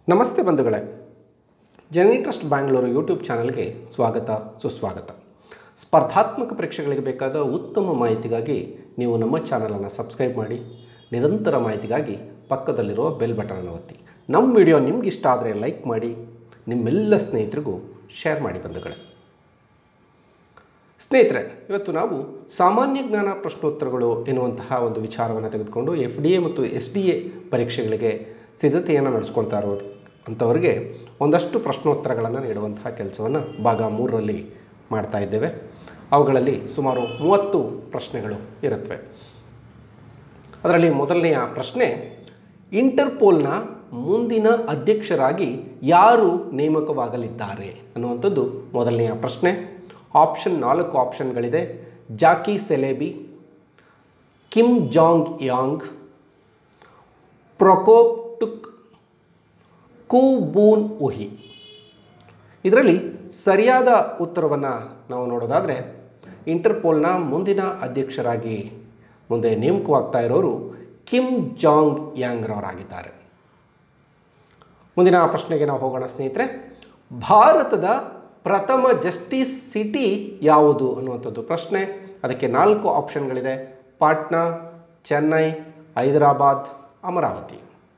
ನಮಸ್ತೆ ಬಂಧುಗಳೇ ಜನನಿ trust Bangalore YouTube ಚಾನಲ್ಗೆ ಸ್ವಾಗತ ಸುಸ್ವಾಗತ ಸ್ಪರ್ಧಾತ್ಮಕ ಪರೀಕ್ಷೆಗಳಿಗೆ ಬೇಕಾದ ಉತ್ತಮ ಮಾಹಿತಿಗಾಗಿ ನೀವು ನಮ್ಮ ಚಾನಲನ್ನು ಸಬ್ಸ್ಕ್ರೈಬ್ ಮಾಡಿ ನಿರಂತರ ಮಾಹಿತಿಗಾಗಿ ಪಕ್ಕದಲ್ಲಿರುವ ಬೆಲ್ ಬಟನನ್ನು ಒತ್ತಿ ನಮ್ಮ ವಿಡಿಯೋ ನಿಮ್ಗೆ ಇಷ್ಟ ಆದರೆ ಲೈಕ್ ಮಾಡಿ ನಿಮ್ಮೆಲ್ಲ ಸ್ನೇಹಿತರಿಗೂ ಶೇರ್ ಮಾಡಿ ಬಂಧುಗಳೇ ಸ್ನೇಹಿತರೆ ಇವತ್ತು ನಾವು ಸಾಮಾನ್ಯ ಜ್ಞಾನ ಪ್ರಶ್ನೋತ್ತರಗಳು ಎನ್ನುವಂತಹ ಒಂದು ವಿಚಾರವನ್ನು ತೆಗೆದುಕೊಂಡು ಎಫ್ ಡಿ ಎ ಮತ್ತು ಎಸ್ ಡಿ ಎ ಪರೀಕ್ಷೆಗಳಿಗೆ ಸಿದ್ಧತೆಯನ್ನು ನಡೆಸ್ಕೊಳ್ತಾ ಇರೋದು ಅಂಥವರಿಗೆ ಒಂದಷ್ಟು ಪ್ರಶ್ನೋತ್ತರಗಳನ್ನು ನೀಡುವಂತಹ ಕೆಲಸವನ್ನು ಭಾಗ ಮೂರರಲ್ಲಿ ಮಾಡ್ತಾ ಇದ್ದೇವೆ ಅವುಗಳಲ್ಲಿ ಸುಮಾರು ಮೂವತ್ತು ಪ್ರಶ್ನೆಗಳು ಇರುತ್ತವೆ ಅದರಲ್ಲಿ ಮೊದಲನೆಯ ಪ್ರಶ್ನೆ ಇಂಟರ್ಪೋಲ್ನ ಮುಂದಿನ ಅಧ್ಯಕ್ಷರಾಗಿ ಯಾರು ನೇಮಕವಾಗಲಿದ್ದಾರೆ ಅನ್ನುವಂಥದ್ದು ಮೊದಲನೆಯ ಪ್ರಶ್ನೆ ಆಪ್ಷನ್ ನಾಲ್ಕು ಆಪ್ಷನ್ಗಳಿದೆ Jackie Selebi Kim Jong Yang Prokopchuk Khoo Boon Hui ಇದರಲ್ಲಿ ಸರಿಯಾದ ಉತ್ತರವನ್ನು ನಾವು ನೋಡೋದಾದರೆ ಇಂಟರ್ಪೋಲ್ನ ಮುಂದಿನ ಅಧ್ಯಕ್ಷರಾಗಿ ಮುಂದೆ ನೇಮಕವಾಗ್ತಾ ಇರೋರು ಕಿಮ್ ಜಾಂಗ್ ಯಾಂಗ್ರವರಾಗಿದ್ದಾರೆ ಮುಂದಿನ ಪ್ರಶ್ನೆಗೆ ನಾವು ಹೋಗೋಣ ಸ್ನೇಹಿತರೆ ಭಾರತದ ಪ್ರಥಮ ಜಸ್ಟಿಸ್ ಸಿಟಿ ಯಾವುದು ಅನ್ನುವಂಥದ್ದು ಪ್ರಶ್ನೆ ಅದಕ್ಕೆ ನಾಲ್ಕು ಆಪ್ಷನ್ಗಳಿದೆ ಪಾಟ್ನಾ ಚೆನ್ನೈ ಹೈದರಾಬಾದ್ ಅಮರಾವತಿ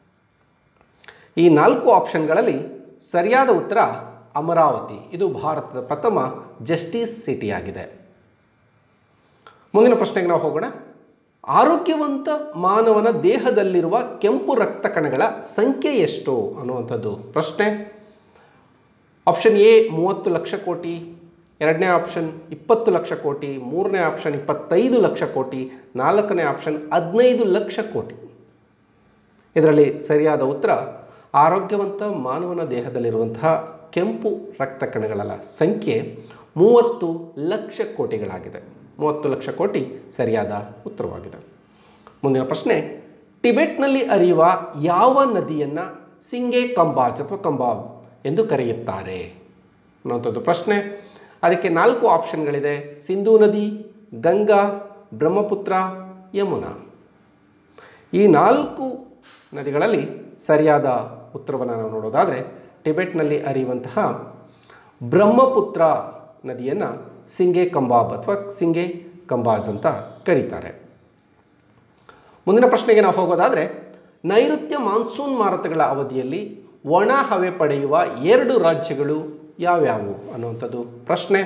ಈ ನಾಲ್ಕು ಆಪ್ಷನ್ಗಳಲ್ಲಿ ಸರಿಯಾದ ಉತ್ತರ ಅಮರಾವತಿ ಇದು ಭಾರತದ ಪ್ರಥಮ ಜಸ್ಟಿಸ್ ಸಿಟಿಯಾಗಿದೆ ಮುಂದಿನ ಪ್ರಶ್ನೆಗೆ ನಾವು ಹೋಗೋಣ ಆರೋಗ್ಯವಂತ ಮಾನವನ ದೇಹದಲ್ಲಿರುವ ಕೆಂಪು ರಕ್ತ ಕಣಗಳ ಸಂಖ್ಯೆ ಎಷ್ಟು ಅನ್ನುವಂಥದ್ದು ಪ್ರಶ್ನೆ ಆಪ್ಷನ್ ಎ ಮೂವತ್ತು ಲಕ್ಷ ಕೋಟಿ ಎರಡನೇ ಆಪ್ಷನ್ ಇಪ್ಪತ್ತು ಲಕ್ಷ ಕೋಟಿ ಮೂರನೇ ಆಪ್ಷನ್ ಇಪ್ಪತ್ತೈದು ಲಕ್ಷ ಕೋಟಿ ನಾಲ್ಕನೇ ಆಪ್ಷನ್ ಹದಿನೈದು ಲಕ್ಷ ಕೋಟಿ ಇದರಲ್ಲಿ ಸರಿಯಾದ ಉತ್ತರ ಆರೋಗ್ಯವಂತ ಮಾನವನ ದೇಹದಲ್ಲಿರುವಂತಹ ಕೆಂಪು ರಕ್ತ ಕಣಗಳ ಸಂಖ್ಯೆ ಮೂವತ್ತು ಲಕ್ಷ ಕೋಟಿಗಳಾಗಿದೆ ಮೂವತ್ತು ಲಕ್ಷ ಕೋಟಿ ಸರಿಯಾದ ಉತ್ತರವಾಗಿದೆ ಮುಂದಿನ ಪ್ರಶ್ನೆ ಟಿಬೆಟ್ನಲ್ಲಿ ಹರಿಯುವ ಯಾವ ನದಿಯನ್ನು ಸಿಂಗೆ ಕಂಬಾಜ್ ಅಥವಾ ಕಂಬಾಬ್ ಎಂದು ಕರೆಯುತ್ತಾರೆ ಅನ್ನುವಂಥದ್ದು ಪ್ರಶ್ನೆ ಅದಕ್ಕೆ ನಾಲ್ಕು ಆಪ್ಷನ್ಗಳಿದೆ ಸಿಂಧೂ ನದಿ ಗಂಗಾ ಬ್ರಹ್ಮಪುತ್ರ ಯಮುನಾ ಈ ನಾಲ್ಕು ನದಿಗಳಲ್ಲಿ ಸರಿಯಾದ ಉತ್ತರವನ್ನು ನಾವು ನೋಡೋದಾದರೆ ಟಿಬೆಟ್ನಲ್ಲಿ ಹರಿಯುವಂತಹ ಬ್ರಹ್ಮಪುತ್ರ ನದಿಯನ್ನು ಸಿಂಗೆ ಕಂಬಾಬ್ ಅಥವಾ ಸಿಂಗೆ ಕಂಬಾಜ್ ಅಂತ ಕರೀತಾರೆ ಮುಂದಿನ ಪ್ರಶ್ನೆಗೆ ನಾವು ಹೋಗೋದಾದರೆ ನೈಋತ್ಯ ಮಾನ್ಸೂನ್ ಮಾರುತಗಳ ಅವಧಿಯಲ್ಲಿ ಒಣ ಹವೆ ಪಡೆಯುವ ಎರಡು ರಾಜ್ಯಗಳು ಯಾವ್ಯಾವು ಅನ್ನುವಂಥದ್ದು ಪ್ರಶ್ನೆ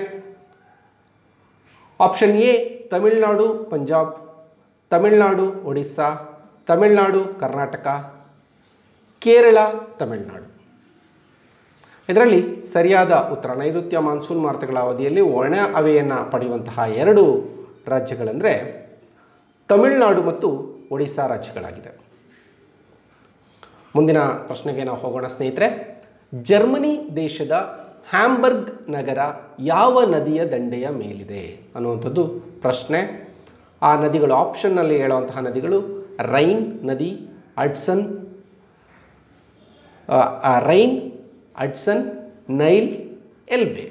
ಆಪ್ಷನ್ ಎ ತಮಿಳುನಾಡು ಪಂಜಾಬ್ ತಮಿಳುನಾಡು ಒಡಿಸ್ಸಾ ತಮಿಳುನಾಡು ಕರ್ನಾಟಕ ಕೇರಳ ತಮಿಳುನಾಡು ಇದರಲ್ಲಿ ಸರಿಯಾದ ಉತ್ತರ ನೈಋತ್ಯ ಮಾನ್ಸೂನ್ ಮಾರುತಗಳ ಅವಧಿಯಲ್ಲಿ ಒಣ ಹವೆಯನ್ನು ಪಡೆಯುವಂತಹ ಎರಡು ರಾಜ್ಯಗಳೆಂದರೆ ತಮಿಳುನಾಡು ಮತ್ತು ಒಡಿಸ್ಸಾ ರಾಜ್ಯಗಳಾಗಿದೆ ಮುಂದಿನ ಪ್ರಶ್ನೆಗೆ ನಾವು ಹೋಗೋಣ ಸ್ನೇಹಿತರೆ ಜರ್ಮನಿ ದೇಶದ ಹ್ಯಾಂಬರ್ಗ್ ನಗರ ಯಾವ ನದಿಯ ದಂಡೆಯ ಮೇಲಿದೆ ಅನ್ನುವಂಥದ್ದು ಪ್ರಶ್ನೆ ಆ ನದಿಗಳು ಆಪ್ಷನ್ನಲ್ಲಿ ಹೇಳುವಂತಹ ನದಿಗಳು ರೈನ್ ನದಿ ಅಡ್ಸನ್ ರೈನ್ ಅಡ್ಸನ್ ನೈಲ್ ಎಲ್ಬೆ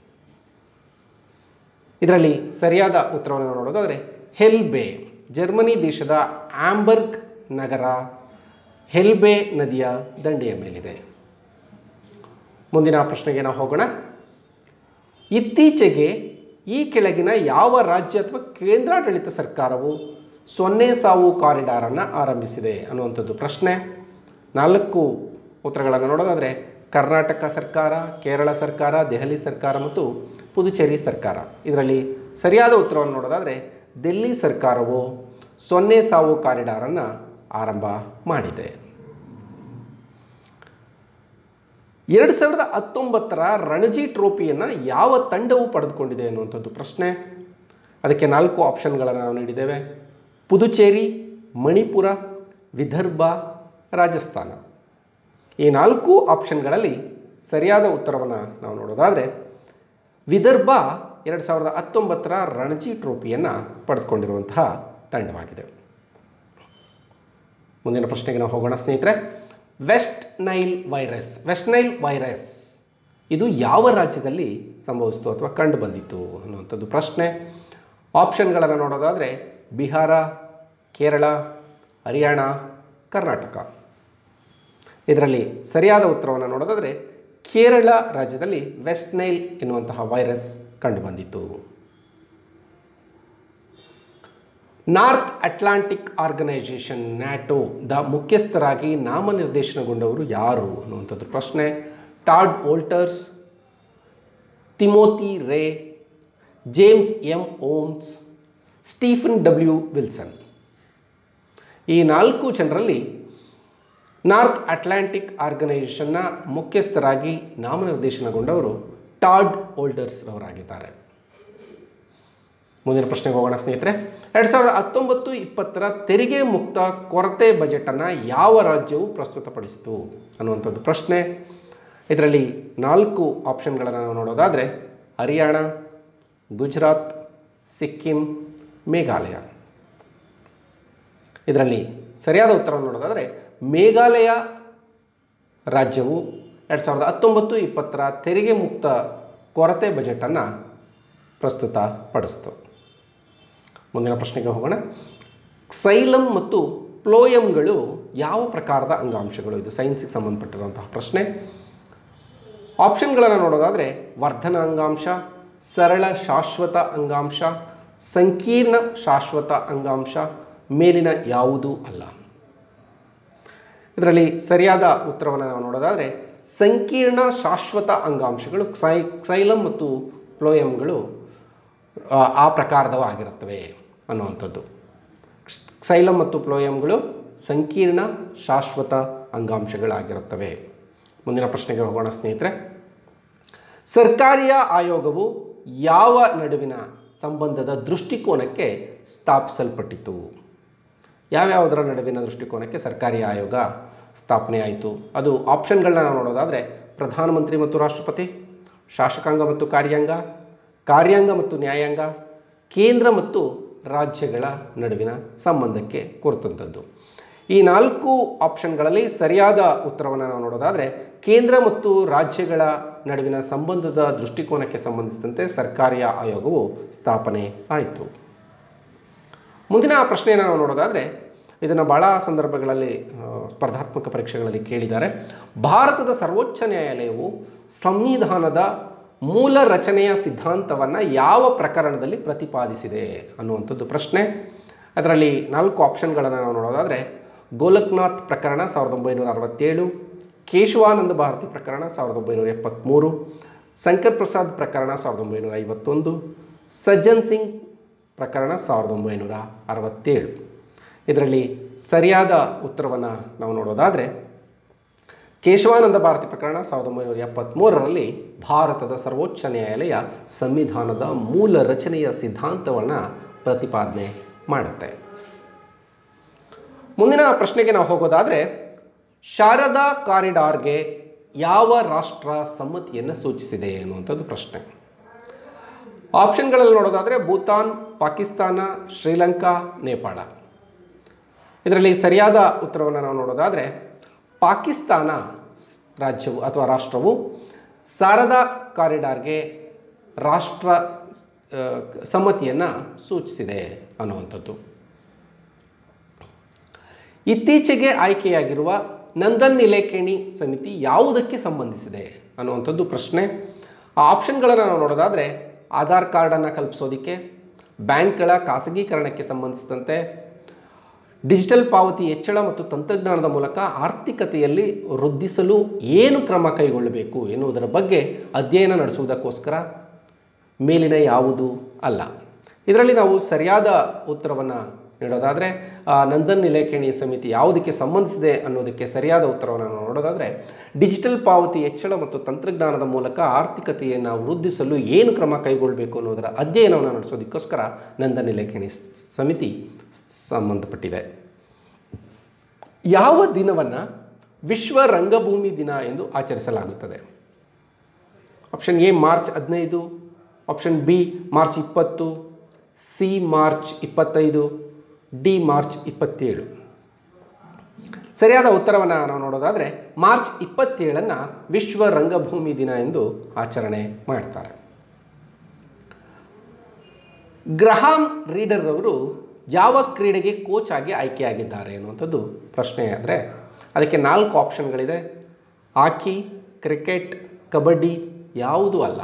ಇದರಲ್ಲಿ ಸರಿಯಾದ ಉತ್ತರವನ್ನು ನೋಡೋದಾದರೆ ಹೆಲ್ಬೆ ಜರ್ಮನಿ ದೇಶದ ಆಂಬರ್ಗ್ ನಗರ ಹೆಲ್ಬೆ ನದಿಯ ದಂಡೆಯ ಮೇಲಿದೆ ಮುಂದಿನ ಪ್ರಶ್ನೆಗೆ ನಾವು ಹೋಗೋಣ ಇತ್ತೀಚೆಗೆ ಈ ಕೆಳಗಿನ ಯಾವ ರಾಜ್ಯ ಅಥವಾ ಕೇಂದ್ರಾಡಳಿತ ಸರ್ಕಾರವು ಸೊನ್ನೆ ಸಾವು ಕಾರಿಡಾರನ್ನು ಆರಂಭಿಸಿದೆ ಅನ್ನುವಂಥದ್ದು ಪ್ರಶ್ನೆ ನಾಲ್ಕು ಉತ್ತರಗಳನ್ನು ನೋಡೋದಾದರೆ ಕರ್ನಾಟಕ ಸರ್ಕಾರ ಕೇರಳ ಸರ್ಕಾರ ದೆಹಲಿ ಸರ್ಕಾರ ಮತ್ತು ಪುದುಚೇರಿ ಸರ್ಕಾರ ಇದರಲ್ಲಿ ಸರಿಯಾದ ಉತ್ತರವನ್ನು ನೋಡೋದಾದರೆ ದಿಲ್ಲಿ ಸರ್ಕಾರವು ಸೊನ್ನೆ ಸಾವು ಕಾರಿಡಾರನ್ನು ಆರಂಭ ಮಾಡಿದೆ ಎರಡು ಸಾವಿರದ ಹತ್ತೊಂಬತ್ತರ ರಣಜಿ ಟ್ರೋಫಿಯನ್ನು ಯಾವ ತಂಡವು ಪಡೆದುಕೊಂಡಿದೆ ಅನ್ನುವಂಥದ್ದು ಪ್ರಶ್ನೆ ಅದಕ್ಕೆ ನಾಲ್ಕು ಆಪ್ಷನ್ಗಳನ್ನು ನಾವು ನೀಡಿದ್ದೇವೆ ಪುದುಚೇರಿ ಮಣಿಪುರ ವಿದರ್ಭ ರಾಜಸ್ಥಾನ ಈ ನಾಲ್ಕು ಆಪ್ಷನ್ಗಳಲ್ಲಿ ಸರಿಯಾದ ಉತ್ತರವನ್ನು ನಾವು ನೋಡೋದಾದರೆ ವಿದರ್ಭ ಎರಡು ಸಾವಿರದ ಹತ್ತೊಂಬತ್ತರ ರಣಜಿ ಟ್ರೋಫಿಯನ್ನು ಪಡೆದುಕೊಂಡಿರುವಂತಹ ತಂಡವಾಗಿದೆ ಮುಂದಿನ ಪ್ರಶ್ನೆಗೆ ನಾವು ಹೋಗೋಣ ಸ್ನೇಹಿತರೆ West Nile virus West Nile virus ಇದು ಯಾವ ರಾಜ್ಯದಲ್ಲಿ ಸಂಭವಿಸಿತು ಅಥವಾ ಕಂಡು ಬಂದಿತ್ತು ಅನ್ನುವಂಥದ್ದು ಪ್ರಶ್ನೆ ಆಪ್ಷನ್ಗಳನ್ನು ನೋಡೋದಾದರೆ ಬಿಹಾರ ಕೇರಳ ಹರಿಯಾಣ ಕರ್ನಾಟಕ ಇದರಲ್ಲಿ ಸರಿಯಾದ ಉತ್ತರವನ್ನು ನೋಡೋದಾದರೆ ಕೇರಳ ರಾಜ್ಯದಲ್ಲಿ ವೆಸ್ಟ್ ನೈಲ್ ಎನ್ನುವಂತಹ ವೈರಸ್ ಕಂಡುಬಂದಿತು ನಾರ್ತ್ ಅಟ್ಲಾಂಟಿಕ್ ಆರ್ಗನೈಸೇಷನ್ ನ್ಯಾಟೋ ದ ಮುಖ್ಯಸ್ಥರಾಗಿ ನಾಮನಿರ್ದೇಶನಗೊಂಡವರು ಯಾರು ಅನ್ನುವಂಥದ್ದು ಪ್ರಶ್ನೆ Todd Wolters Timothy Ray James M Holmes Stephen W Wilson ಈ ನಾಲ್ಕು ಜನರಲ್ಲಿ ನಾರ್ತ್ ಅಟ್ಲಾಂಟಿಕ್ ಆರ್ಗನೈಸೇಷನ್ನ ಮುಖ್ಯಸ್ಥರಾಗಿ ನಾಮನಿರ್ದೇಶನಗೊಂಡವರು ಟಾಡ್ ಓಲ್ಡರ್ಸ್ ಅವರಾಗಿದ್ದಾರೆ ಮುಂದಿನ ಪ್ರಶ್ನೆಗೆ ಹೋಗೋಣ ಸ್ನೇಹಿತರೆ ಎರಡು ಸಾವಿರದ ಹತ್ತೊಂಬತ್ತು ಇಪ್ಪತ್ತರ ತೆರಿಗೆ ಮುಕ್ತ ಕೊರತೆ ಬಜೆಟನ್ನು ಯಾವ ರಾಜ್ಯವು ಪ್ರಸ್ತುತಪಡಿಸಿತು ಅನ್ನುವಂಥದ್ದು ಪ್ರಶ್ನೆ ಇದರಲ್ಲಿ ನಾಲ್ಕು ಆಪ್ಷನ್ಗಳನ್ನು ನಾವು ನೋಡೋದಾದರೆ ಹರಿಯಾಣ ಗುಜರಾತ್ ಸಿಕ್ಕಿಂ ಮೇಘಾಲಯ ಇದರಲ್ಲಿ ಸರಿಯಾದ ಉತ್ತರವನ್ನು ನೋಡೋದಾದರೆ ಮೇಘಾಲಯ ರಾಜ್ಯವು ಎರಡು ಸಾವಿರದ ಹತ್ತೊಂಬತ್ತು ಇಪ್ಪತ್ತರ ತೆರಿಗೆ ಮುಕ್ತ ಕೊರತೆ ಬಜೆಟನ್ನು ಪ್ರಸ್ತುತಪಡಿಸ್ತು ಮುಂದಿನ ಪ್ರಶ್ನೆಗೆ ಹೋಗೋಣ ಕ್ಸೈಲಮ್ ಮತ್ತು ಪ್ಲೋಯಮ್ಗಳು ಯಾವ ಪ್ರಕಾರದ ಅಂಗಾಂಶಗಳು ಇದು ಸೈನ್ಸಿಗೆ ಸಂಬಂಧಪಟ್ಟಿರುವಂತಹ ಪ್ರಶ್ನೆ ಆಪ್ಷನ್ಗಳನ್ನು ನೋಡೋದಾದರೆ ವರ್ಧನ ಅಂಗಾಂಶ ಸರಳ ಶಾಶ್ವತ ಅಂಗಾಂಶ ಸಂಕೀರ್ಣ ಶಾಶ್ವತ ಅಂಗಾಂಶ ಮೇಲಿನ ಯಾವುದೂ ಅಲ್ಲ ಇದರಲ್ಲಿ ಸರಿಯಾದ ಉತ್ತರವನ್ನು ನಾವು ನೋಡೋದಾದರೆ ಸಂಕೀರ್ಣ ಶಾಶ್ವತ ಅಂಗಾಂಶಗಳು ಕ್ಸೈ ಕ್ಸೈಲಮ್ ಮತ್ತು ಪ್ಲೋಯಮ್ಗಳು ಆ, ಆ ಪ್ರಕಾರದವು ಆಗಿರುತ್ತವೆ ಅನ್ನುವಂಥದ್ದು ಕ್ಸೈಲಮ್ ಮತ್ತು ಪ್ಲೋಯಮ್ಗಳು ಸಂಕೀರ್ಣ ಶಾಶ್ವತ ಅಂಗಾಂಶಗಳಾಗಿರುತ್ತವೆ ಮುಂದಿನ ಪ್ರಶ್ನೆಗೆ ಹೋಗೋಣ ಸ್ನೇಹಿತರೆ ಸರ್ಕಾರಿಯ ಆಯೋಗವು ಯಾವ ನಡುವಿನ ಸಂಬಂಧದ ದೃಷ್ಟಿಕೋನಕ್ಕೆ ಸ್ಥಾಪಿಸಲ್ಪಟ್ಟಿತು ಯಾವ್ಯಾವುದರ ನಡುವಿನ ದೃಷ್ಟಿಕೋನಕ್ಕೆ ಸರ್ಕಾರಿ ಆಯೋಗ ಸ್ಥಾಪನೆ ಆಯಿತು ಅದು ಆಪ್ಷನ್ಗಳನ್ನ ನಾವು ನೋಡೋದಾದರೆ ಪ್ರಧಾನಮಂತ್ರಿ ಮತ್ತು ರಾಷ್ಟ್ರಪತಿ ಶಾಸಕಾಂಗ ಮತ್ತು ಕಾರ್ಯಾಂಗ ಕಾರ್ಯಾಂಗ ಮತ್ತು ನ್ಯಾಯಾಂಗ ಕೇಂದ್ರ ಮತ್ತು ರಾಜ್ಯಗಳ ನಡುವಿನ ಸಂಬಂಧಕ್ಕೆ ಕುರಿತಂಥದ್ದು ಈ ನಾಲ್ಕು ಆಪ್ಷನ್ಗಳಲ್ಲಿ ಸರಿಯಾದ ಉತ್ತರವನ್ನು ನಾವು ನೋಡೋದಾದರೆ ಕೇಂದ್ರ ಮತ್ತು ರಾಜ್ಯಗಳ ನಡುವಿನ ಸಂಬಂಧದ ದೃಷ್ಟಿಕೋನಕ್ಕೆ ಸಂಬಂಧಿಸಿದಂತೆ ಸರ್ಕಾರಿ ಆಯೋಗವು ಸ್ಥಾಪನೆ ಆಯಿತು ಮುಂದಿನ ಪ್ರಶ್ನೆಯನ್ನು ನಾವು ನೋಡೋದಾದರೆ ಇದನ್ನು ಭಾಳ ಸಂದರ್ಭಗಳಲ್ಲಿ ಆ, ಸ್ಪರ್ಧಾತ್ಮಕ ಪರೀಕ್ಷೆಗಳಲ್ಲಿ ಕೇಳಿದ್ದಾರೆ ಭಾರತದ ಸರ್ವೋಚ್ಚ ನ್ಯಾಯಾಲಯವು ಸಂವಿಧಾನದ ಮೂಲ ರಚನೆಯ ಸಿದ್ಧಾಂತವನ್ನು ಯಾವ ಪ್ರಕರಣದಲ್ಲಿ ಪ್ರತಿಪಾದಿಸಿದೆ ಅನ್ನುವಂಥದ್ದು ಪ್ರಶ್ನೆ ಅದರಲ್ಲಿ ನಾಲ್ಕು ಆಪ್ಷನ್ಗಳನ್ನು ನಾವು ನೋಡೋದಾದರೆ ಗೋಲಕ್ನಾಥ್ ಪ್ರಕರಣ ಸಾವಿರದ ಒಂಬೈನೂರ ಅರವತ್ತೇಳು ಕೇಶವಾನಂದ ಭಾರತಿ ಪ್ರಕರಣ ಸಾವಿರದ ಒಂಬೈನೂರ ಎಪ್ಪತ್ತ್ಮೂರು ಶಂಕರ್ ಪ್ರಸಾದ್ ಪ್ರಕರಣ ಸಾವಿರದ ಒಂಬೈನೂರ ಐವತ್ತೊಂದು ಸಜ್ಜನ್ ಸಿಂಗ್ ಪ್ರಕರಣ ಸಾವಿರದ ಒಂಬೈನೂರ ಅರವತ್ತೇಳು ಇದರಲ್ಲಿ ಸರಿಯಾದ ಉತ್ತರವನ್ನು ನಾವು ನೋಡೋದಾದರೆ ಕೇಶವಾನಂದ ಭಾರತಿ ಪ್ರಕರಣ ಸಾವಿರದ ಒಂಬೈನೂರ ಎಪ್ಪತ್ತ್ಮೂರರಲ್ಲಿ ಭಾರತದ ಸರ್ವೋಚ್ಚ ನ್ಯಾಯಾಲಯ ಸಂವಿಧಾನದ ಮೂಲ ರಚನೆಯ ಸಿದ್ಧಾಂತವನ್ನು ಪ್ರತಿಪಾದನೆ ಮಾಡುತ್ತೆ ಮುಂದಿನ ಪ್ರಶ್ನೆಗೆ ನಾವು ಹೋಗೋದಾದರೆ ಶಾರದಾ ಕಾರಿಡಾರ್ಗೆ ಯಾವ ರಾಷ್ಟ್ರ ಸಮ್ಮತಿಯನ್ನು ಸೂಚಿಸಿದೆ ಅನ್ನುವಂಥದ್ದು ಪ್ರಶ್ನೆ ಆಪ್ಷನ್ಗಳಲ್ಲಿ ನೋಡೋದಾದರೆ ಭೂತಾನ್ ಪಾಕಿಸ್ತಾನ ಶ್ರೀಲಂಕಾ ನೇಪಾಳ ಇದರಲ್ಲಿ ಸರಿಯಾದ ಉತ್ತರವನ್ನು ನಾವು ನೋಡೋದಾದರೆ ಪಾಕಿಸ್ತಾನ ರಾಜ್ಯವು ಅಥವಾ ರಾಷ್ಟ್ರವು ಶಾರದಾ ಕಾರಿಡಾರ್ಗೆ ರಾಷ್ಟ್ರ ಆ, ಸಮ್ಮತಿಯನ್ನು ಸೂಚಿಸಿದೆ ಅನ್ನುವಂಥದ್ದು ಇತ್ತೀಚೆಗೆ ಆಯ್ಕೆಯಾಗಿರುವ ನಂದನ್ ನಿಲೇಕೇಣಿ ಸಮಿತಿ ಯಾವುದಕ್ಕೆ ಸಂಬಂಧಿಸಿದೆ ಅನ್ನುವಂಥದ್ದು ಪ್ರಶ್ನೆ ಆ ಆಪ್ಷನ್ಗಳನ್ನು ನಾವು ನೋಡೋದಾದರೆ ಆಧಾರ್ ಕಾರ್ಡನ್ನು ಕಲ್ಪಿಸೋದಕ್ಕೆ ಬ್ಯಾಂಕ್ಗಳ ಖಾಸಗೀಕರಣಕ್ಕೆ ಸಂಬಂಧಿಸಿದಂತೆ ಡಿಜಿಟಲ್ ಪಾವತಿ ಹೆಚ್ಚಳ ಮತ್ತು ತಂತ್ರಜ್ಞಾನದ ಮೂಲಕ ಆರ್ಥಿಕತೆಯಲ್ಲಿ ವೃದ್ಧಿಸಲು ಏನು ಕ್ರಮ ಕೈಗೊಳ್ಳಬೇಕು ಎನ್ನುವುದರ ಬಗ್ಗೆ ಅಧ್ಯಯನ ನಡೆಸುವುದಕ್ಕೋಸ್ಕರ ಮೇಲಿನ ಯಾವುದು ಅಲ್ಲ ಇದರಲ್ಲಿ ನಾವು ಸರಿಯಾದ ಉತ್ತರವನ್ನು ನೀಡೋದಾದರೆ ಆ, ನಂದನ್ ನಿಲೇಕೇಣಿ ಸಮಿತಿ ಯಾವುದಕ್ಕೆ ಸಂಬಂಧಿಸಿದೆ ಅನ್ನೋದಕ್ಕೆ ಸರಿಯಾದ ಉತ್ತರವನ್ನು ನಾವು ನೋಡೋದಾದರೆ ಡಿಜಿಟಲ್ ಪಾವತಿ ಹೆಚ್ಚಳ ಮತ್ತು ತಂತ್ರಜ್ಞಾನದ ಮೂಲಕ ಆರ್ಥಿಕತೆಯನ್ನು ವೃದ್ಧಿಸಲು ಏನು ಕ್ರಮ ಕೈಗೊಳ್ಳಬೇಕು ಅನ್ನೋದರ ಅಧ್ಯಯನವನ್ನು ನಡೆಸೋದಕ್ಕೋಸ್ಕರ ನಂದನ್ ನಿಲೇಕೇಣಿ ಸ್- ಸಮಿತಿ ಸ್- ಸಂಬಂಧಪಟ್ಟಿದೆ ಯಾವ ದಿನವನ್ನು ವಿಶ್ವ ರಂಗಭೂಮಿ ದಿನ ಎಂದು ಆಚರಿಸಲಾಗುತ್ತದೆ ಆಪ್ಷನ್ ಎ ಮಾರ್ಚ್ ಹದಿನೈದು ಆಪ್ಷನ್ ಬಿ ಮಾರ್ಚ್ ಇಪ್ಪತ್ತು ಸಿ ಮಾರ್ಚ್ ಇಪ್ಪತ್ತೈದು ಡಿ ಮಾರ್ಚ್ ಇಪ್ಪತ್ತೇಳು ಸರಿಯಾದ ಉತ್ತರವನ್ನು ನಾವು ನೋಡೋದಾದರೆ ಮಾರ್ಚ್ ಇಪ್ಪತ್ತೇಳನ್ನು ವಿಶ್ವ ರಂಗಭೂಮಿ ದಿನ ಎಂದು ಆಚರಣೆ ಮಾಡ್ತಾರೆ ಗ್ರಹಾಮ್ ರೀಡರ್ ಅವರು ಯಾವ ಕ್ರೀಡೆಗೆ ಕೋಚ್ ಆಗಿ ಆಯ್ಕೆಯಾಗಿದ್ದಾರೆ ಅನ್ನುವಂಥದ್ದು ಪ್ರಶ್ನೆ ಆದರೆ ಅದಕ್ಕೆ ನಾಲ್ಕು ಆಪ್ಷನ್ಗಳಿದೆ ಹಾಕಿ ಕ್ರಿಕೆಟ್ ಕಬಡ್ಡಿ ಯಾವುದೂ ಅಲ್ಲ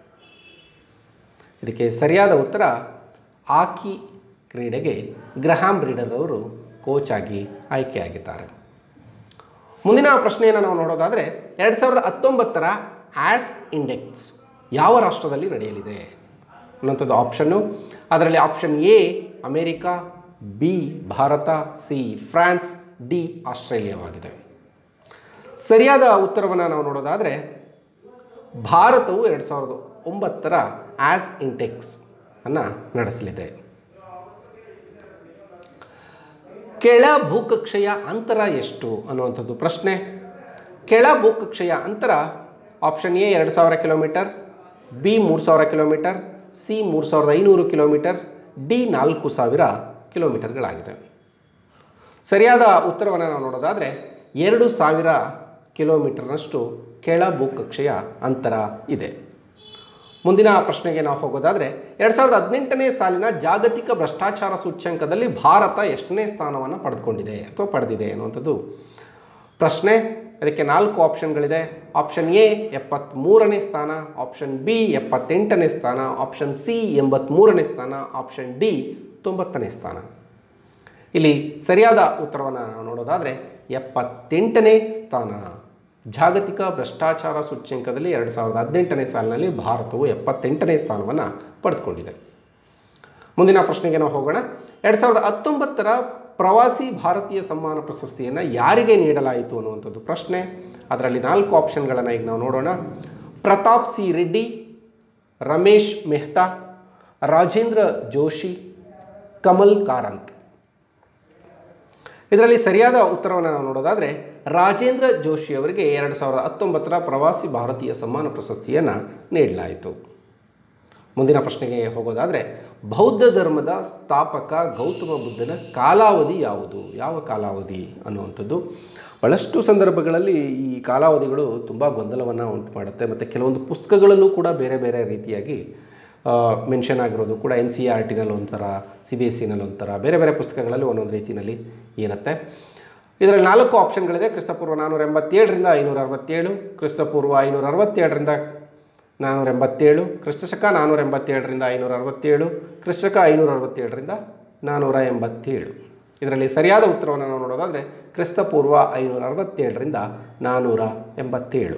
ಇದಕ್ಕೆ ಸರಿಯಾದ ಉತ್ತರ ಹಾಕಿ ಕ್ರೀಡೆಗೆ ಗ್ರಹಾಂ ರೀಡರ್ ಅವರು ಕೋಚ್ ಆಗಿ ಆಯ್ಕೆಯಾಗಿದ್ದಾರೆ ಮುಂದಿನ ಪ್ರಶ್ನೆಯನ್ನು ನಾವು ನೋಡೋದಾದರೆ ಎರಡು ಸಾವಿರದ ಹತ್ತೊಂಬತ್ತರ ಆ್ಯಸ್ ಇಂಡೆಕ್ಸ್ ಯಾವ ರಾಷ್ಟ್ರದಲ್ಲಿ ನಡೆಯಲಿದೆ ಅನ್ನೋಂಥದ್ದು ಆಪ್ಷನ್ನು ಅದರಲ್ಲಿ option A America B Bharat C France D ಆಸ್ಟ್ರೇಲಿಯಾವಾಗಿದೆ ಸರಿಯಾದ ಉತ್ತರವನ್ನು ನಾವು ನೋಡೋದಾದರೆ ಭಾರತವು ಎರಡು ಸಾವಿರದ ಒಂಬತ್ತರ ಆ್ಯಸ್ ಇಂಟೆಕ್ಸ್ ಅನ್ನು ನಡೆಸಲಿದೆ ಕೆಳ ಭೂಕಕ್ಷೆಯ ಅಂತರ ಎಷ್ಟು ಅನ್ನುವಂಥದ್ದು ಪ್ರಶ್ನೆ ಕೆಳ ಭೂಕಕ್ಷೆಯ ಅಂತರ ಆಪ್ಷನ್ ಎ ಎರಡು ಸಾವಿರ ಕಿಲೋಮೀಟರ್ ಬಿ ಮೂರು ಸಾವಿರ ಕಿಲೋಮೀಟರ್ ಸಿ ಮೂರು ಸಾವಿರದ ಐನೂರು ಕಿಲೋಮೀಟರ್ ಡಿ ನಾಲ್ಕು ಸಾವಿರ ಕಿಲೋಮೀಟರ್ಗಳಾಗಿದೆ ಸರಿಯಾದ ಉತ್ತರವನ್ನು ನಾವು ನೋಡೋದಾದರೆ ಎರಡು ಸಾವಿರ ಕಿಲೋಮೀಟರ್ನಷ್ಟು ಕೆಳ ಭೂಕಕ್ಷೆಯ ಅಂತರ ಇದೆ ಮುಂದಿನ ಪ್ರಶ್ನೆಗೆ ನಾವು ಹೋಗೋದಾದರೆ ಎರಡು ಸಾವಿರದ ಹದಿನೆಂಟನೇ ಸಾಲಿನ ಜಾಗತಿಕ ಭ್ರಷ್ಟಾಚಾರ ಸೂಚ್ಯಂಕದಲ್ಲಿ ಭಾರತ ಎಷ್ಟನೇ ಸ್ಥಾನವನ್ನು ಪಡೆದುಕೊಂಡಿದೆ ಅಥವಾ ಪಡೆದಿದೆ ಅನ್ನುವಂಥದ್ದು ಪ್ರಶ್ನೆ ಅದಕ್ಕೆ ನಾಲ್ಕು ಆಪ್ಷನ್ಗಳಿದೆ ಆಪ್ಷನ್ ಎ ಎಪ್ಪತ್ತ್ಮೂರನೇ ಸ್ಥಾನ ಆಪ್ಷನ್ ಬಿ ಎಪ್ಪತ್ತೆಂಟನೇ ಸ್ಥಾನ ಆಪ್ಷನ್ ಸಿ ಎಂಬತ್ತ್ಮೂರನೇ ಸ್ಥಾನ ಆಪ್ಷನ್ ಡಿ ತೊಂಬತ್ತನೇ ಸ್ಥಾನ ಇಲ್ಲಿ ಸರಿಯಾದ ಉತ್ತರವನ್ನು ನಾವು ನೋಡೋದಾದರೆ ಎಪ್ಪತ್ತೆಂಟನೇ ಸ್ಥಾನ ಜಾಗತಿಕ ಭ್ರಷ್ಟಾಚಾರ ಸೂಚ್ಯಂಕದಲ್ಲಿ ಎರಡು ಸಾವಿರದ ಹದಿನೆಂಟನೇ ಸಾಲಿನಲ್ಲಿ ಭಾರತವು ಎಪ್ಪತ್ತೆಂಟನೇ ಸ್ಥಾನವನ್ನು ಪಡೆದುಕೊಂಡಿದೆ ಮುಂದಿನ ಪ್ರಶ್ನೆಗೆ ನಾವು ಹೋಗೋಣ ಎರಡು ಸಾವಿರದ ಹತ್ತೊಂಬತ್ತರ ಪ್ರವಾಸಿ ಭಾರತೀಯ ಸಮ್ಮಾನ ಪ್ರಶಸ್ತಿಯನ್ನು ಯಾರಿಗೆ ನೀಡಲಾಯಿತು ಅನ್ನುವಂಥದ್ದು ಪ್ರಶ್ನೆ ಅದರಲ್ಲಿ ನಾಲ್ಕು ಆಪ್ಷನ್ಗಳನ್ನು ಈಗ ನಾವು ನೋಡೋಣ ಪ್ರತಾಪ್ ಸಿ ರೆಡ್ಡಿ ರಮೇಶ್ ಮೆಹ್ತಾ ರಾಜೇಂದ್ರ ಜೋಶಿ ಕಮಲ್ ಕಾರಂತ್ ಇದರಲ್ಲಿ ಸರಿಯಾದ ಉತ್ತರವನ್ನು ನಾವು ನೋಡೋದಾದರೆ ರಾಜೇಂದ್ರ ಜೋಶಿ ಅವರಿಗೆ ಎರಡು ಸಾವಿರದ ಹತ್ತೊಂಬತ್ತರ ಪ್ರವಾಸಿ ಭಾರತೀಯ ಸಮ್ಮಾನ ಪ್ರಶಸ್ತಿಯನ್ನು ನೀಡಲಾಯಿತು ಮುಂದಿನ ಪ್ರಶ್ನೆಗೆ ಹೋಗೋದಾದರೆ ಬೌದ್ಧ ಧರ್ಮದ ಸ್ಥಾಪಕ ಗೌತಮ ಬುದ್ಧನ ಕಾಲಾವಧಿ ಯಾವುದು ಯಾವ ಕಾಲಾವಧಿ ಅನ್ನುವಂಥದ್ದು ಭಾಳಷ್ಟು ಸಂದರ್ಭಗಳಲ್ಲಿ ಈ ಕಾಲಾವಧಿಗಳು ತುಂಬ ಗೊಂದಲವನ್ನು ಉಂಟು ಮಾಡುತ್ತೆ ಮತ್ತು ಕೆಲವೊಂದು ಪುಸ್ತಕಗಳಲ್ಲೂ ಕೂಡ ಬೇರೆ ಬೇರೆ ರೀತಿಯಾಗಿ ಮೆನ್ಷನ್ ಆಗಿರೋದು ಕೂಡ ಎನ್ ಸಿ ಆರ್ ಟಿನಲ್ಲಿ ಒಂಥರ ಸಿ ಬಿ ಎಸ್ ಸಿನಲ್ಲಿ ಒಂಥರ ಬೇರೆ ಬೇರೆ ಪುಸ್ತಕಗಳಲ್ಲಿ ಒಂದೊಂದು ರೀತಿಯಲ್ಲಿ ಇರುತ್ತೆ ಇದರಲ್ಲಿ ನಾಲ್ಕು ಆಪ್ಷನ್ಗಳಿದೆ ಕ್ರಿಸ್ತಪೂರ್ವ ನಾನ್ನೂರ ಎಂಬತ್ತೇಳರಿಂದ ಐನೂರ ಅರವತ್ತೇಳು ಕ್ರಿಸ್ತಪೂರ್ವ ಐನೂರ ಅರವತ್ತೇಳರಿಂದ ನಾನ್ನೂರ ಎಂಬತ್ತೇಳು ಕ್ರಿಸ್ತಶಕ ನಾನ್ನೂರ ಎಂಬತ್ತೇಳರಿಂದ ಐನೂರ ಅರವತ್ತೇಳು ಕ್ರಿಸ್ತಶಕ ಐನೂರ ಅರವತ್ತೇಳರಿಂದ ನಾನ್ನೂರ ಎಂಬತ್ತೇಳು ಇದರಲ್ಲಿ ಸರಿಯಾದ ಉತ್ತರವನ್ನು ನಾವು ನೋಡೋದಾದರೆ ಕ್ರಿಸ್ತಪೂರ್ವ ಐನೂರ ಅರವತ್ತೇಳರಿಂದ ನಾನ್ನೂರ ಎಂಬತ್ತೇಳು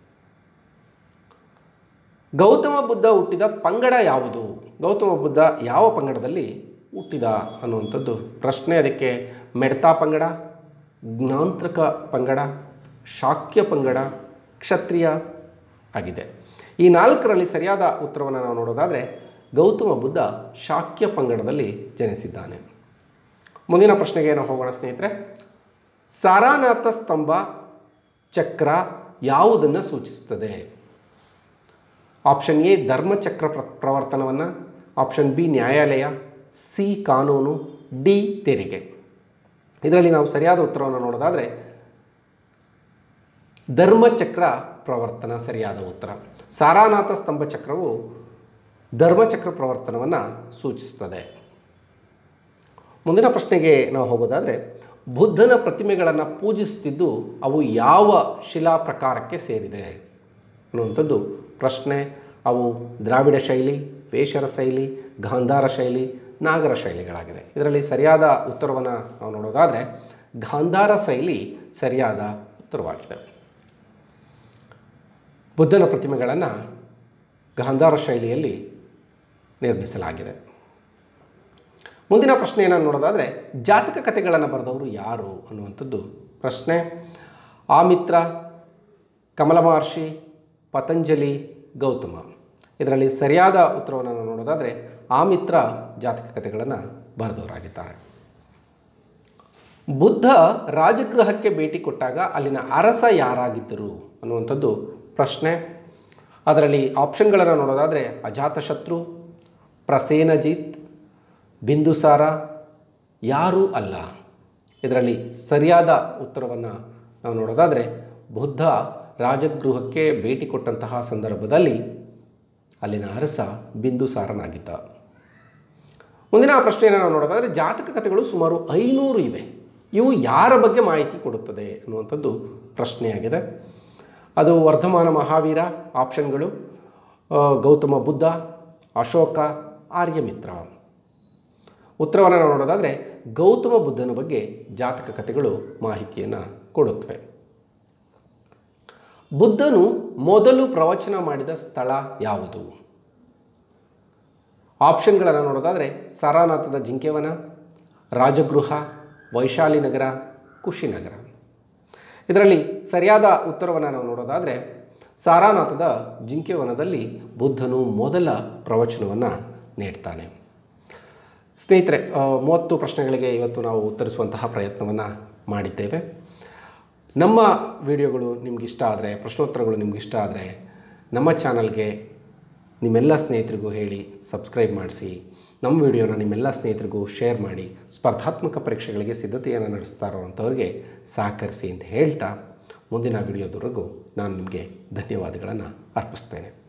ಗೌತಮ ಬುದ್ಧ ಹುಟ್ಟಿದ ಪಂಗಡ ಯಾವುದು ಗೌತಮ ಬುದ್ಧ ಯಾವ ಪಂಗಡದಲ್ಲಿ ಹುಟ್ಟಿದ ಅನ್ನುವಂಥದ್ದು ಪ್ರಶ್ನೆ ಅದಕ್ಕೆ ಮೆಡ್ತಾ ಪಂಗಡ ಜ್ಞಾಂತ್ರಿಕ ಪಂಗಡ ಶಾಕ್ಯ ಪಂಗಡ ಕ್ಷತ್ರಿಯ ಆಗಿದೆ ಈ ನಾಲ್ಕರಲ್ಲಿ ಸರಿಯಾದ ಉತ್ತರವನ್ನು ನಾವು ನೋಡೋದಾದರೆ ಗೌತಮ ಬುದ್ಧ ಶಾಕ್ಯ ಪಂಗಡದಲ್ಲಿ ಜನಿಸಿದ್ದಾನೆ ಮುಂದಿನ ಪ್ರಶ್ನೆಗೆ ನಾವು ಹೋಗೋಣ ಸ್ನೇಹಿತರೆ ಸಾರಾನಾಥ ಸ್ತಂಭ ಚಕ್ರ ಯಾವುದನ್ನು ಸೂಚಿಸುತ್ತದೆ ಆಪ್ಷನ್ ಎ ಧರ್ಮಚಕ್ರ ಪ್ರ ಪ್ರವರ್ತನವನ್ನು ಆಪ್ಷನ್ ಬಿ ನ್ಯಾಯಾಲಯ ಸಿ ಕಾನೂನು ಡಿ ತೆರಿಗೆ ಇದರಲ್ಲಿ ನಾವು ಸರಿಯಾದ ಉತ್ತರವನ್ನು ನೋಡೋದಾದರೆ ಧರ್ಮಚಕ್ರ ಪ್ರವರ್ತನ ಸರಿಯಾದ ಉತ್ತರ ಸಾರಾನಾಥ ಸ್ತಂಭ ಚಕ್ರವು ಧರ್ಮಚಕ್ರ ಪ್ರವರ್ತನವನ್ನು ಸೂಚಿಸುತ್ತದೆ ಮುಂದಿನ ಪ್ರಶ್ನೆಗೆ ನಾವು ಹೋಗೋದಾದರೆ ಬುದ್ಧನ ಪ್ರತಿಮೆಗಳನ್ನು ಪೂಜಿಸುತ್ತಿದ್ದು ಅವು ಯಾವ ಶಿಲಾ ಪ್ರಕಾರಕ್ಕೆ ಸೇರಿದೆ ಅನ್ನುವಂಥದ್ದು ಪ್ರಶ್ನೆ ಅವು ದ್ರಾವಿಡ ಶೈಲಿ ವೇಷರ ಶೈಲಿ ಗಾಂಧಾರ ಶೈಲಿ ನಾಗರ ಶೈಲಿಗಳಾಗಿದೆ ಇದರಲ್ಲಿ ಸರಿಯಾದ ಉತ್ತರವನ್ನು ನಾವು ನೋಡೋದಾದರೆ ಗಾಂಧಾರ ಶೈಲಿ ಸರಿಯಾದ ಉತ್ತರವಾಗಿದೆ ಬುದ್ಧನ ಪ್ರತಿಮೆಗಳನ್ನು ಗಾಂಧಾರ ಶೈಲಿಯಲ್ಲಿ ನಿರ್ಮಿಸಲಾಗಿದೆ ಮುಂದಿನ ಪ್ರಶ್ನೆಯನ್ನು ನೋಡೋದಾದರೆ ಜಾತಕ ಕಥೆಗಳನ್ನು ಬರೆದವರು ಯಾರು ಅನ್ನುವಂಥದ್ದು ಪ್ರಶ್ನೆ ಆಮಿತ್ರ ಕಮಲ ಮಹರ್ಷಿ ಪತಂಜಲಿ ಗೌತಮ ಇದರಲ್ಲಿ ಸರಿಯಾದ ಉತ್ತರವನ್ನು ನಾವು ನೋಡೋದಾದರೆ ಆಮಿತ್ರ ಜಾತಕ ಕಥೆಗಳನ್ನು ಬರೆದವರಾಗಿದ್ದಾರೆ ಬುದ್ಧ ರಾಜಗೃಹಕ್ಕೆ ಭೇಟಿ ಕೊಟ್ಟಾಗ ಅಲ್ಲಿನ ಅರಸ ಯಾರಾಗಿದ್ದರು ಅನ್ನುವಂಥದ್ದು ಪ್ರಶ್ನೆ ಅದರಲ್ಲಿ ಆಪ್ಷನ್ಗಳನ್ನು ನೋಡೋದಾದರೆ ಅಜಾತಶತ್ರು ಪ್ರಸೇನಜಿತ್ ಬಿಂದುಸಾರ ಯಾರೂ ಅಲ್ಲ ಇದರಲ್ಲಿ ಸರಿಯಾದ ಉತ್ತರವನ್ನು ನಾವು ನೋಡೋದಾದರೆ ಬುದ್ಧ ರಾಜಗೃಹಕ್ಕೆ ಭೇಟಿ ಕೊಟ್ಟಂತಹ ಸಂದರ್ಭದಲ್ಲಿ ಅಲ್ಲಿನ ಅರಸ ಬಿಂದುಸಾರನಾಗಿದ್ದ ಮುಂದಿನ ಪ್ರಶ್ನೆಯನ್ನು ನಾವು ನೋಡೋದಾದರೆ ಜಾತಕ ಕಥೆಗಳು ಸುಮಾರು ಐನೂರು ಇವೆ ಇವು ಯಾರ ಬಗ್ಗೆ ಮಾಹಿತಿ ಕೊಡುತ್ತದೆ ಅನ್ನುವಂಥದ್ದು ಪ್ರಶ್ನೆಯಾಗಿದೆ ಅದು ವರ್ಧಮಾನ ಮಹಾವೀರ ಆಪ್ಷನ್ಗಳು ಆ, ಗೌತಮ ಬುದ್ಧ ಅಶೋಕ ಆರ್ಯಮಿತ್ರ ಉತ್ತರವನ್ನು ನಾವು ನೋಡೋದಾದರೆ ಗೌತಮ ಬುದ್ಧನ ಬಗ್ಗೆ ಜಾತಕ ಕಥೆಗಳು ಮಾಹಿತಿಯನ್ನು ಕೊಡುತ್ತವೆ ಬುದ್ಧನು ಮೊದಲು ಪ್ರವಚನ ಮಾಡಿದ ಸ್ಥಳ ಯಾವುದು ಆಪ್ಷನ್ಗಳನ್ನು ನೋಡೋದಾದರೆ ಸಾರಾನಾಥದ ಜಿಂಕೆವನ ರಾಜಗೃಹ ವೈಶಾಲಿ ನಗರ ಕುಶಿನಗರ ಇದರಲ್ಲಿ ಸರಿಯಾದ ಉತ್ತರವನ್ನು ನಾವು ನೋಡೋದಾದರೆ ಸಾರಾನಾಥದ ಜಿಂಕೆವನದಲ್ಲಿ ಬುದ್ಧನು ಮೊದಲ ಪ್ರವಚನವನ್ನು ನೀಡ್ತಾನೆ ಸ್ನೇಹಿತರೆ ಆ, ಮೂವತ್ತು ಪ್ರಶ್ನೆಗಳಿಗೆ ಇವತ್ತು ನಾವು ಉತ್ತರಿಸುವಂತಹ ಪ್ರಯತ್ನವನ್ನು ಮಾಡಿದ್ದೇವೆ ನಮ್ಮ ವಿಡಿಯೋಗಳು ನಿಮಗಿಷ್ಟ ಆದರೆ ಪ್ರಶ್ನೋತ್ತರಗಳು ನಿಮಗಿಷ್ಟ ಆದರೆ ನಮ್ಮ ಚಾನಲ್ಗೆ ನಿಮ್ಮೆಲ್ಲ ಸ್ನೇಹಿತರಿಗೂ ಹೇಳಿ ಸಬ್ಸ್ಕ್ರೈಬ್ ಮಾಡಿಸಿ ನಮ್ಮ ವಿಡಿಯೋನ ನಿಮ್ಮೆಲ್ಲ ಸ್ನೇಹಿತರಿಗೂ ಶೇರ್ ಮಾಡಿ ಸ್ಪರ್ಧಾತ್ಮಕ ಪರೀಕ್ಷೆಗಳಿಗೆ ಸಿದ್ಧತೆಯನ್ನು ನಡೆಸ್ತಾ ಇರೋವಂಥವ್ರಿಗೆ ಸಹಕರಿಸಿ ಅಂತ ಹೇಳ್ತಾ ಮುಂದಿನ ವಿಡಿಯೋದವರೆಗೂ ನಾನು ನಿಮಗೆ ಧನ್ಯವಾದಗಳನ್ನು ಅರ್ಪಿಸ್ತೇನೆ